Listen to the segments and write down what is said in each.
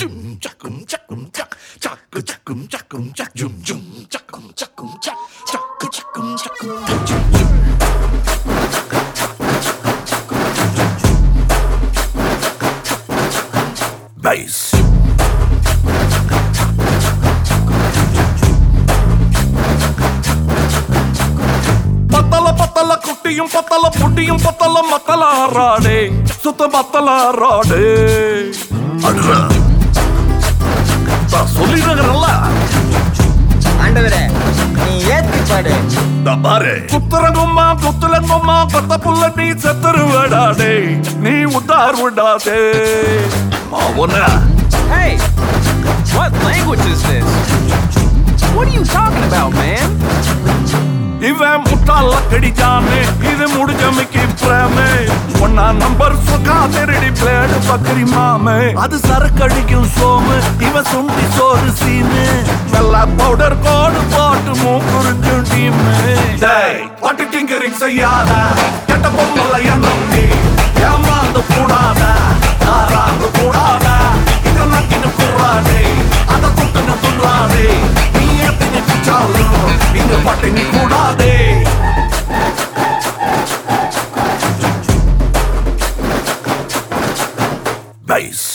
Jum jakum jakum jak. Jak jakum jakum jak. Jum jum jakum jakum jak. Jak jakum jakum jak. Jum jum. Bass. பத்தல பத்தல குட்டியும் பத்தல புட்டியும் பத்தல மத்தல ஆறாடே சுத்த மத்தல ஆறாடே அடுறா. நான் சொல்லிடுறேன்ல ஆண்டவரே நீ ஏத்தி பாடு இந்த பாரு குத்துறங்கும்மா குத்துலங்கும்மா கொத்த புள்ள நீ செத்துருவடாடே நீ உத்தார் விடாதே மாவன Hey, what language is this? What are you talking about, man? இவன் முட்டாள கடிச்சாமே இது முடிஞ்சமைக்கு பிரேமே ஒன்னா நம்பர் சொக்கா திருடி பிளேடு பக்கரி மாமே அது சரக்கடிக்கும் சோமு இவன் சுண்டி சோறு சீனு வெள்ள பவுடர் கோடு போட்டு மூக்குறிஞ்சும் டீமு டேய் பட்டு டிங்கரிங் செய்யாத கெட்ட பொம்மல எண்ணம் நீ ஏமாந்து கூடாத ஆறாந்து கூடாத இதை நக்கின்னு கூடாதே அதை துட்டுன்னு துள்ளாதே நீ எத்தனை குச்சாலும் இங்க பட்டினி கூடாதே Bass.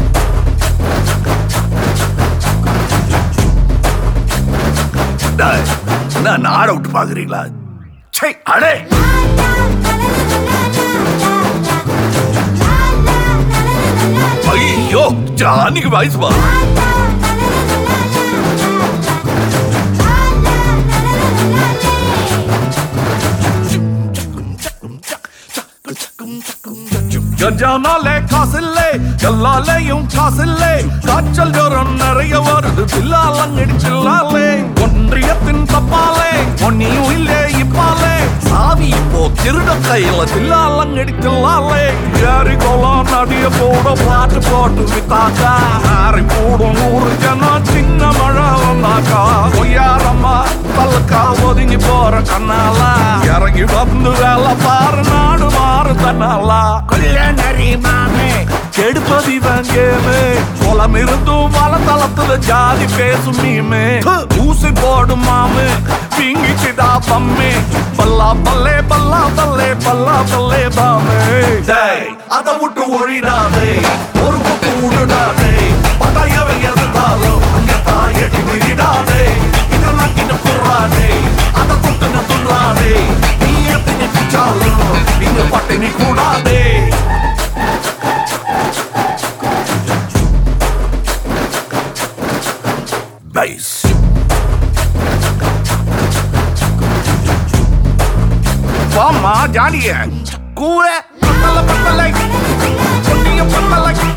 டேய், என்ன நாட விட்டு பாக்குறீங்களா சே அடே ஐயோ ஜானிக்கு வயசு பா கஞ்சானாலே காசில்லே எல்லாலேயும் காசில்லே காய்ச்சல் ஜோரம் நிறைய வருது பில்லாலங்கடி பில்லாலே ஒன்றியத்தின் தப்பாலே ஒன்னியும் இல்லே இப்பாலே சாவி இப்போ திருட கையில தில்லாலங்கடி தில்லாலே ஏறி கோலம் நடிய போட பாட்டு போட்டு வித்தாக்கா ஆறி போடும் நூறு ஜனம் சின்ன மழை வந்தாக்கா பொய்யாரம்மா பல்லுக்கா ஒதுங்கி போற கண்ணாலா இறங்கி வந்து வேலை பாரு நாடு மாறு தன்னாலா கொல்ல நரிமாமே கெடுப்பது இவன் கேமு குளம் இருந்தும் வளத்தளத்துல ஜாதி பேசும் நீமே ஊசி போடும் மாமு பிங்கிச்சுடா பம்மே பல்லா பல்லே பல்லா பல்லே பல்லா பல்லே பாமே டேய் அதை விட்டு ஒழிடாதே ஒரு பக்கம் விடுடாதே பட்டாயவை எதிர்த்தாலும் அங்க தாயடி விடாதே இதெல்லாம் கிட்ட குறாதே அதை குட்டுன்னு துள்ளாதே நீ எத்தனை பிச்சாலும் இங்க பட்டினி கூடாதே Bass. வாமா ஜாலிய கூற பத்தல பத்தலை பொன்னிய பத்தலை